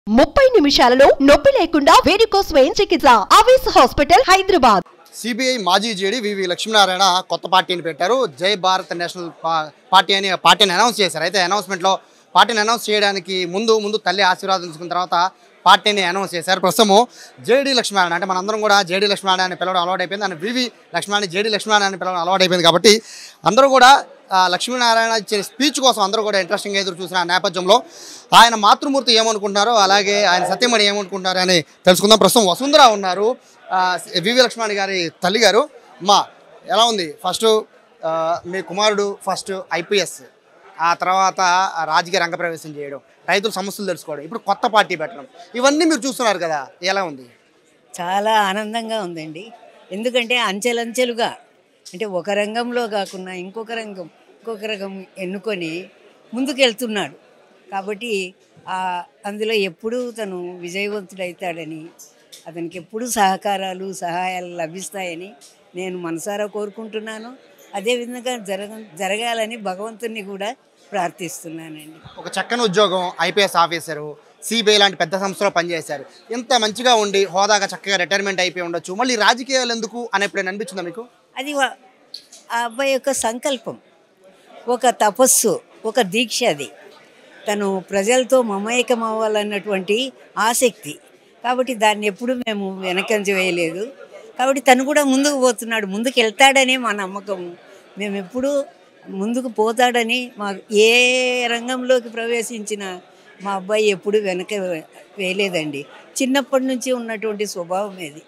ముప్పై నిమిషాలలో నొప్పి లేకుండా వేడికోస్ స్వయం చికిత్స ఆవేశ హాస్పిటల్ హైదరాబాద్ సిబిఐ మాజీ జేడి వివి లక్ష్మీనారాయణ కొత్త పార్టీని పెట్టారు జై భారత్ నేషనల్ పా- పార్టీ అని పార్టీని అనౌన్స్ చేశారు అయితే అనౌన్స్మెంట్లో పార్టీని అనౌన్స్ చేయడానికి ముందు ముందు తల్లి ఆశీర్వాదం తీసుకున్న తర్వాత పార్టీని అనౌన్స్ చేశారు ప్రస్తుతము జేడి లక్ష్మీనారాయణ అంటే మనందరం కూడా జేడి లక్ష్మీనారాయణ అని పిలవడం అలవాటు అయిపోయింది అని వివి లక్ష్మీనారాయణ జేడి లక్ష్మీనారాయణ అని పిలవడం అలవాటు అయిపోయింది కాబట్టి అందరూ కూడా ఆ, లక్ష్మీనారాయణ ఇచ్చే స్పీచ్ కోసం అందరూ కూడా ఇంట్రెస్టింగ్ ఎదురు చూసిన ఆ నేపథ్యంలో ఆయన మాతృమూర్తి ఏమనుకుంటున్నారో అలాగే ఆయన సత్యమణి ఏమనుకుంటున్నారో అని తెలుసుకుందాం ప్రస్తుతం వసుంధర ఉన్నారు ఆ, వివి లక్ష్మణ్ గారి తల్లి గారు మా ఎలా ఉంది ఫస్ట్ ఆ, మీ కుమారుడు ఫస్ట్ ఐపీఎస్ ఆ తర్వాత రాజకీయ రంగప్రవేశం చేయడం రైతుల సమస్యలు తెలుసుకోవడం ఇప్పుడు కొత్త పార్టీ పెట్టడం ఇవన్నీ మీరు చూస్తున్నారు కదా ఎలా ఉంది చాలా ఆనందంగా ఉందండి ఎందుకంటే అంచెలంచెలుగా అంటే ఒక రంగంలో కాకుండా ఇంకొక రంగం ఇంకొక రంగం ఎన్నుకొని ముందుకెళ్తున్నాడు కాబట్టి ఆ అందులో ఎప్పుడూ తను విజయవంతుడవుతాడని అతనికి ఎప్పుడూ సహకారాలు సహాయాలు లభిస్తాయని నేను మనసారా కోరుకుంటున్నాను అదేవిధంగా జరగ జరగాలని భగవంతుని కూడా ప్రార్థిస్తున్నానండి ఒక చక్కని ఉద్యోగం ఐపీఎస్ ఆఫీసరు సిబిఐ లాంటి పెద్ద సంస్థలో పనిచేశారు ఇంత మంచిగా ఉండి హోదాగా చక్కగా రిటైర్మెంట్ అయిపోయి ఉండొచ్చు మళ్ళీ రాజకీయాలు ఎందుకు అని ఎప్పుడైనా అనిపించిందా మీకు అది వా- ఆ అబ్బాయి యొక్క సంకల్పం ఒక తపస్సు ఒక దీక్ష అది తను ప్రజలతో మమేకం అవ్వాలన్నటువంటి ఆసక్తి కాబట్టి దాన్ని ఎప్పుడు మేము వెనకంజ వేయలేదు కాబట్టి తను కూడా ముందుకు పోతున్నాడు ముందుకు వెళ్తాడని మా నమ్మకం మేము ఎప్పుడూ ముందుకు పోతాడని మా ఏ రంగంలోకి ప్రవేశించిన మా అబ్బాయి ఎప్పుడు వెనక వేయలేదండి చిన్నప్పటి నుంచి ఉన్నటువంటి స్వభావం ఇది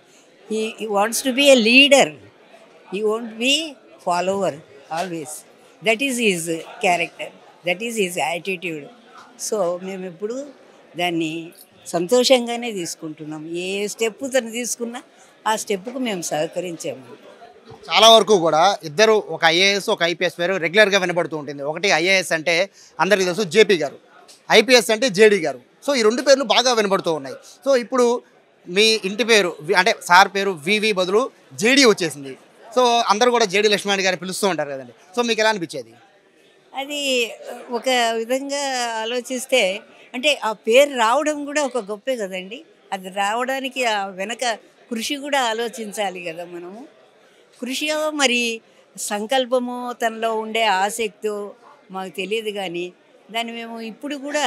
he wants to be a leader he won't be follower always that is his character that is his attitude so మేము ఎప్పుడు దాన్ని సంతోషంగానే తీసుకుంటున్నాం ఏ స్టెప్ తను తీసుకున్నా ఆ స్టెప్కు మేము సహకరించాము చాలా వరకు కూడా ఇద్దరు ఒక ఐఏఎస్ ఒక ఐపీఎస్ పేరు రెగ్యులర్గా వినబడుతూ ఉంటుంది ఒకటి ఐఏఎస్ అంటే అందరికీ తెలుసు జేపీ గారు ఐపీఎస్ అంటే జేడీ గారు సో ఈ రెండు పేర్లు బాగా వినబడుతూ ఉన్నాయి సో ఇప్పుడు మీ ఇంటి పేరు వి- అంటే సార్ పేరు వివి బదులు జేడీ వచ్చేసింది సో అందరూ కూడా జేడీ లక్ష్మణ్ గారిని పిలుస్తూ ఉంటారు కదండి సో మీకు ఎలా అనిపించేది అది ఒక విధంగా ఆలోచిస్తే అంటే ఆ పేరు రావడం కూడా ఒక గొప్పే కదండి అది రావడానికి ఆ వెనక కృషి కూడా ఆలోచించాలి కదా మనము కృషి మరి సంకల్పము తనలో ఉండే ఆసక్తో మాకు తెలియదు కానీ దాన్ని మేము ఇప్పుడు కూడా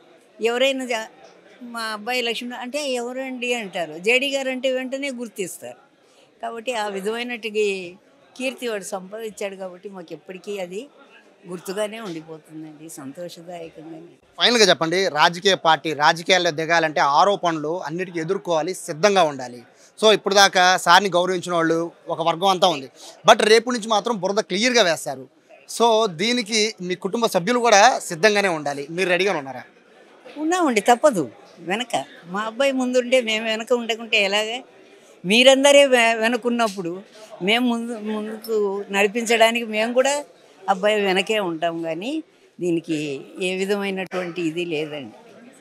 ఎవరైనా జా- మా అబ్బాయి లక్ష్మణ అంటే ఎవరండి అంటారు జేడి గారు అంటే వెంటనే గుర్తిస్తారు కాబట్టి ఆ విధమైనట్టుగా కీర్తి వాడు సంపాదించాడు కాబట్టి మాకు ఎప్పటికీ అది గుర్తుగానే ఉండిపోతుందండి సంతోషదాయకంగానే ఫైనల్గా చెప్పండి రాజకీయ పార్టీ రాజకీయాల్లో దిగాలంటే ఆరోపణలు అన్నిటికీ ఎదుర్కోవాలి సిద్ధంగా ఉండాలి సో ఇప్పుడు దాకా సార్ని గౌరవించిన వాళ్ళు ఒక వర్గం అంతా ఉంది బట్ రేపు నుంచి మాత్రం బురద క్లియర్గా వేస్తారు సో దీనికి మీ కుటుంబ సభ్యులు కూడా సిద్ధంగానే ఉండాలి మీరు రెడీగా ఉన్నారా ఉన్నామండి తప్పదు వెనక మా అబ్బాయి ముందుంటే మేము వెనక ఉండకుంటే ఎలాగే మీరందరే వె- వెనకున్నప్పుడు మేము ముందు ముందుకు నడిపించడానికి మేము కూడా అబ్బాయి వెనకే ఉంటాం కానీ దీనికి ఏ విధమైనటువంటి ఇది లేదండి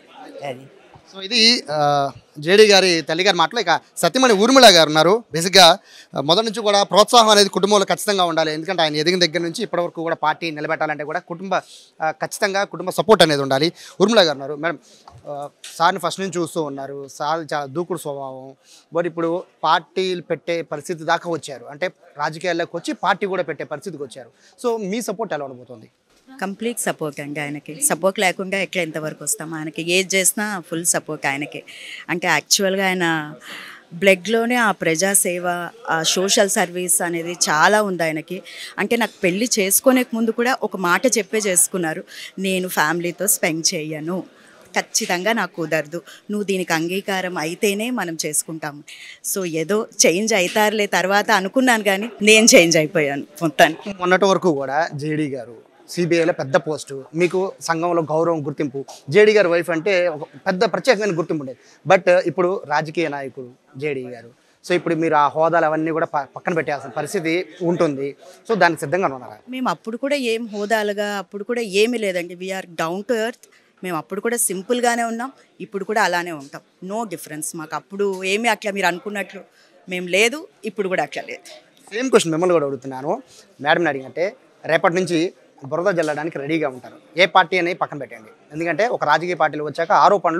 అది సో ఇది ఆ, జేడీ గారి తల్లి గారి మాటలో ఇక సత్యమణి ఊర్మిళ గారు ఉన్నారు బేసిక్గా ఆ, మొదటి నుంచి కూడా ప్రోత్సాహం అనేది కుటుంబంలో ఖచ్చితంగా ఉండాలి ఎందుకంటే ఆయన ఎదిగిన దగ్గర నుంచి ఇప్పటివరకు కూడా పార్టీ నిలబెట్టాలంటే కూడా కుటుంబ ఆ, ఖచ్చితంగా కుటుంబ సపోర్ట్ అనేది ఉండాలి ఊర్మిళ గారు ఉన్నారు మేడం ఆ, సార్ని ఫస్ట్ నుంచి చూస్తూ ఉన్నారు సార్ చాలా దూకుడు స్వభావం బట్ ఇప్పుడు పార్టీలు పెట్టే పరిస్థితి దాకా వచ్చారు అంటే రాజకీయాల్లోకి వచ్చి పార్టీ కూడా పెట్టే పరిస్థితికి వచ్చారు సో మీ సపోర్ట్ ఎలా ఉండబోతుంది కంప్లీట్ సపోర్ట్ అండి ఆయనకి సపోర్ట్ లేకుండా ఎట్లా ఎంతవరకు వస్తాం ఆయనకి ఏది చేసినా ఫుల్ సపోర్ట్ ఆయనకి అంటే యాక్చువల్గా ఆయన బ్లడ్లోనే ఆ ప్రజాసేవ ఆ సోషల్ సర్వీస్ అనేది చాలా ఉంది ఆయనకి అంటే నాకు పెళ్లి చేసుకునే ముందు కూడా ఒక మాట చెప్పే చేసుకున్నారు నేను ఫ్యామిలీతో స్పెండ్ చేయను ఖచ్చితంగా నాకు కుదరదు నువ్వు దీనికి అంగీకారం అయితేనే మనం చేసుకుంటాము సో ఏదో చేంజ్ అవుతారులే తర్వాత అనుకున్నాను కానీ నేను చేంజ్ అయిపోయాను మొత్తానికి మొన్నటి వరకు కూడా జేడీ గారు సిబిఐలో పెద్ద పోస్టు మీకు సంఘంలో గౌరవం గుర్తింపు జేడీ గారి వైఫ్ అంటే ఒక పెద్ద ప్రత్యేకమైన గుర్తింపు ఉండేది బట్ ఇప్పుడు రాజకీయ నాయకుడు జేడీ గారు సో ఇప్పుడు మీరు ఆ హోదాలు అవన్నీ కూడా ప- పక్కన పెట్టాల్సిన పరిస్థితి ఉంటుంది సో దానికి సిద్ధంగా ఉన్నారా మేము అప్పుడు కూడా ఏం హోదాలుగా అప్పుడు కూడా ఏమీ లేదండి వీఆర్ డౌన్ టు ఎర్త్ మేము అప్పుడు కూడా సింపుల్గానే ఉన్నాం ఇప్పుడు కూడా అలానే ఉంటాం నో డిఫరెన్స్ మాకు అప్పుడు ఏమీ అట్లా మీరు అనుకున్నట్లు మేము లేదు ఇప్పుడు కూడా అట్లా లేదు సేమ్ క్వశ్చన్ మిమ్మల్ని కూడా అడుగుతున్నాను మేడం అడిగినట్టే రేపటి నుంచి బురద జల్లడానికి రెడీగా ఉంటారు ఏ పార్టీ అనేది పక్కన పెట్టండి ఎందుకంటే ఒక రాజకీయ పార్టీలు వచ్చాక ఆరోపణలు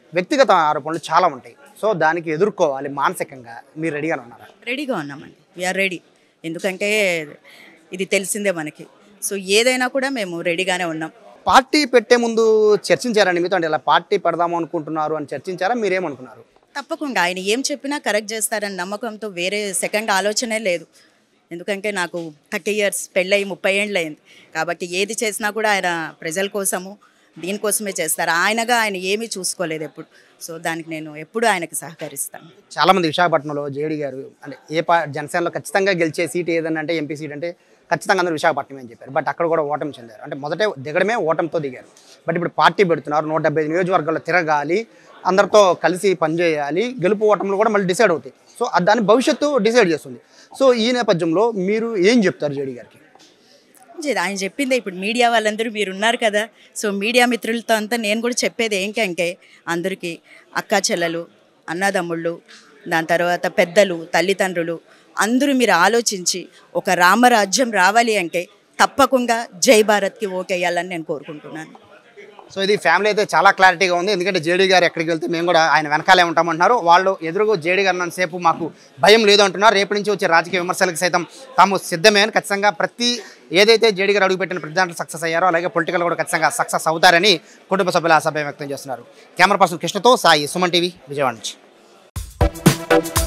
వ్యక్తిగత ఆరోపణలు చాలా ఉంటాయి సో దానికి ఎదుర్కోవాలి మానసికంగా మీరు రెడీగానే ఉన్నారా రెడీగా ఉన్నామండి వీఆర్ రెడీ ఎందుకంటే ఇది తెలిసిందే మనకి సో ఏదైనా కూడా మేము రెడీగానే ఉన్నాం పార్టీ పెట్టే ముందు చర్చించారండి మీతో అంటే ఇలా పార్టీ పెడదాము అనుకుంటున్నారు అని చర్చించారా మీరేమనుకున్నారు తప్పకుండా ఆయన ఏం చెప్పినా కరెక్ట్ చేస్తారని నమ్మకంతో వేరే సెకండ్ ఆలోచనే లేదు ఎందుకంటే నాకు థర్టీ ఇయర్స్ పెళ్ళయి ముప్పై ఏళ్ళు అయింది కాబట్టి ఏది చేసినా కూడా ఆయన ప్రజల కోసము దీనికోసమే చేస్తారు ఆయనగా ఆయన ఏమీ చూసుకోలేదు ఎప్పుడు సో దానికి నేను ఎప్పుడు ఆయనకి సహకరిస్తాను చాలామంది విశాఖపట్నంలో జేడీ గారు అంటే ఏ పా జనసేనలో ఖచ్చితంగా గెలిచే సీట్ ఏదన్నా అంటే ఎంపీ సీట్ అంటే ఖచ్చితంగా అందరూ విశాఖపట్నం అని చెప్పారు బట్ అక్కడ కూడా ఓటమి చెందారు అంటే మొదటే దిగడమే ఓటమితో దిగారు బట్ ఇప్పుడు పార్టీ పెడుతున్నారు నూట డెబ్బై ఐదు నియోజకవర్గాల్లో తిరగాలి అందరితో కలిసి పనిచేయాలి గెలుపు ఓటములు కూడా మళ్ళీ డిసైడ్ అవుతాయి సో అది దాని భవిష్యత్తు డిసైడ్ చేస్తుంది సో ఈ నేపథ్యంలో మీరు ఏం చెప్తారు జేడీ గారికి జే- ఆయన చెప్పిందే ఇప్పుడు మీడియా వాళ్ళందరూ మీరు ఉన్నారు కదా సో మీడియా మిత్రులతో అంతా నేను కూడా చెప్పేది ఏంటంటే అందరికీ అక్క చెల్లెలు అన్నదమ్ముళ్ళు దాని తర్వాత పెద్దలు తల్లిదండ్రులు అందరూ మీరు ఆలోచించి ఒక రామరాజ్యం రావాలి అంటే తప్పకుండా జై భారత్కి ఓటేయాలని నేను కోరుకుంటున్నాను సో ఇది ఫ్యామిలీ అయితే చాలా క్లారిటీగా ఉంది ఎందుకంటే జేడీ గారు ఎక్కడికి వెళ్తే మేము కూడా ఆయన వెనకాలే ఉంటామంటున్నారు వాళ్ళు ఎదురుగా జేడీ గారు సేపు మాకు భయం లేదు అంటున్నారు రేపటి నుంచి వచ్చే రాజకీయ విమర్శలకు సైతం తాము సిద్ధమే అని ఖచ్చితంగా ప్రతి ఏదైతే జేడీ గారు అడుగుపెట్టిన ప్రతి దాంట్లో సక్సెస్ అయ్యారో అలాగే పొలిటికల్ కూడా ఖచ్చితంగా సక్సెస్ అవుతారని కుటుంబ సభ్యులు ఆశాభావం వ్యక్తం చేస్తున్నారు కెమెరా పర్సన్ కృష్ణతో సాయి సుమన్ టీవీ విజయవాడ నుంచి